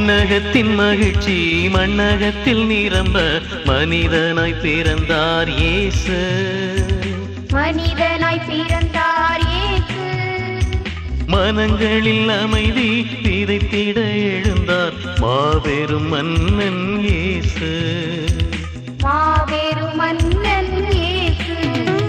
விண்ணகத்தின் மகிழ்ச்சி மண்ணகத்தில் நிரம்ப மனிதனாய் பிறந்தார் இயேசு மனிதனாய் பிறந்தார் இயேசு மனங்களில் அமைதி விதைத்திட எழுந்தார் மாபெரும் மன்னன் இயேசு மாபெரும் மன்னன் இயேசு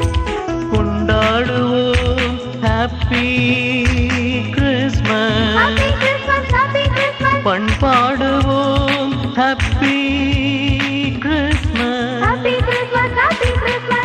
கொண்டாடுவோம் happy christmas happy christmas happy christmas பண்பாடுவோம் happy christmas happy christmas happy christmas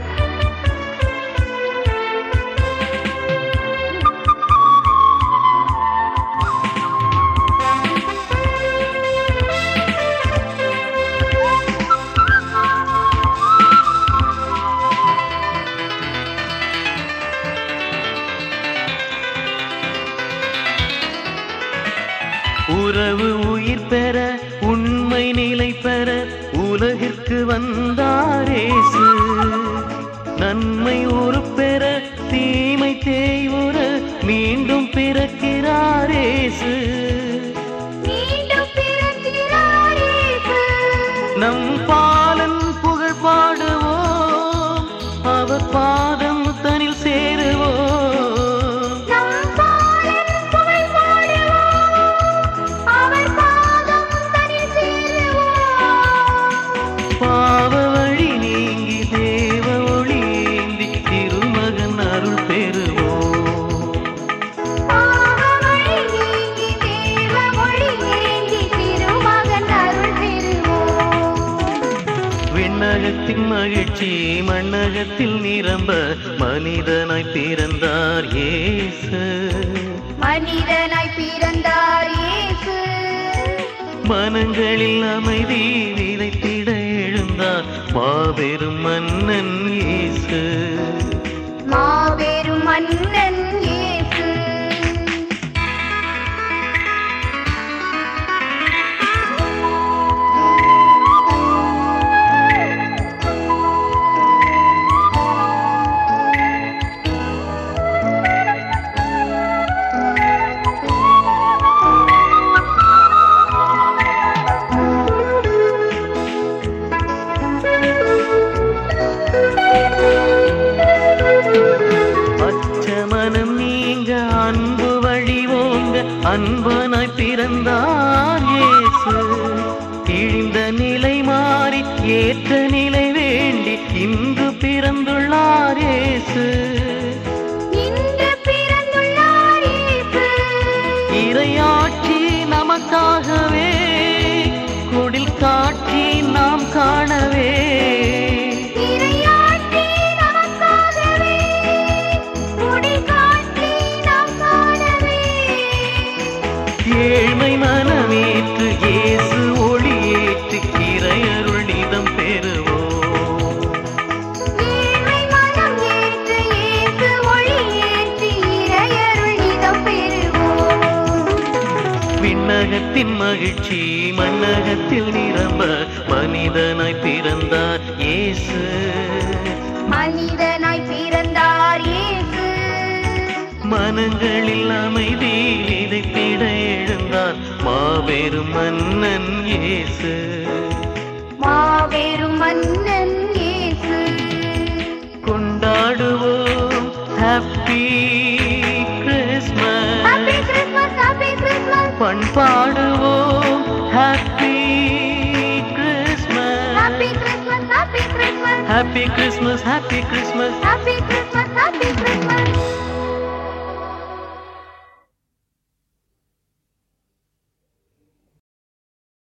உறவு உயிர் பெற உண்மை நிலை பெற உலகிற்கு வந்தாரேசு நன்மை ஒரு பெற தீமை தேய்வுற மீண்டும் பிறக்கிறாரேசு மீண்டும் பிறக்கிறார் இயேசு நம் பாலன் புகழ் பாடுவோம் அவர் பாதம் தனில் சேருவோம் நம் பாலன் புகழ் பாடுவோம் அவர் பாதம் தனில் சேருவோம் பாவ வழி நீங்கி தேவ ஒளி ஏந்தி திருமகன் அருள் பெறுவோம் பாவமழை நீங்கி தேவ மொழி ஏந்தி திருமகன் அருள் பெறுவோம் விண்ணகத்தின் மகிழ்ச்சி மண்ணகத்தில் நிரம்ப மனிதனாய் பிறந்தார் இயேசு மனிதனாய் பிறந்தார் இயேசு மனங்களில் அமைதி விதைத்திட எழுந்தார் மாபெரும் மன்னன் இயேசு மாபெரும் மன்னன் இயேசு அச்சமனம் நீங்க அன்பு வழிவோங்க அன்பனாய் பிறந்தார் இயேசு இழிந்த நிலை மாறி ஏற்ற நிலை வேண்டி இன்று பிறந்துள்ளார் இயேசு இன்று பிறந்துள்ளார் இயேசு இறையாட்சி நமக்காகவே குடில் காட்சி நாம் காணவே இறையாட்சி நமக்காகவே கொடி காட்டி நாம் காணவே ஏழ்மை மனமேற்று இயேசு ஒளியேற்று இறையருள் நிதம் பெறுவோம் ஏழ்மை மனம் ஏற்று இயேசு ஒளி ஏற்றி இறையருள் நிதம் பெறுவோம் விண்ணகத்தின் மகிழ்ச்சி மண்ணகத்தில் நிரம்ப மனிதனாய் பிறந்தார் இயேசு மனிதனாய் பிறந்தார் இயேசு மனங்களில் அமைதி விதைத்திட எழுந்தார் மாபெரும் மன்னன் இயேசு மாபெரும் மன்னன் இயேசு கொண்டாடுவோம் happy christmas happy christmas happy christmas பண்பாடுவோம் happy christmas happy christmas happy christmas happy christmas happy christmas happy christmas happy Christmas